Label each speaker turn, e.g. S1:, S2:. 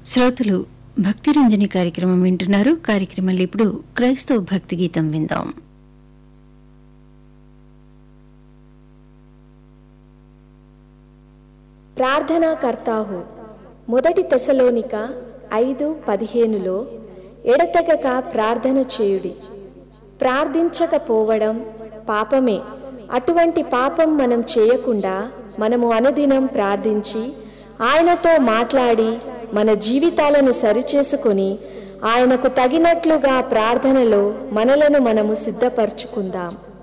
S1: శ్రోతలు భక్తి రంజని కార్యక్రమం వింటున్నారు కార్యక్రమంలో ఇప్పుడు క్రైస్తవ భక్తి గీతం విందాం
S2: ప్రార్థనా కర్తాహు మొదటి తెసలోనిక ఐదు పదిహేనులో ఎడతెగక ప్రార్థన చేయుడి ప్రార్థించకపోవడం పాపమే అటువంటి పాపం మనం చేయకుండా మనము అనుదినం ప్రార్థించి ఆయనతో మాట్లాడి మన జీవితాలను సరిచేసుకొని ఆయనకు తగినట్లుగా ప్రార్థనలో మనలను మనము సిద్ధపరచుకుందాం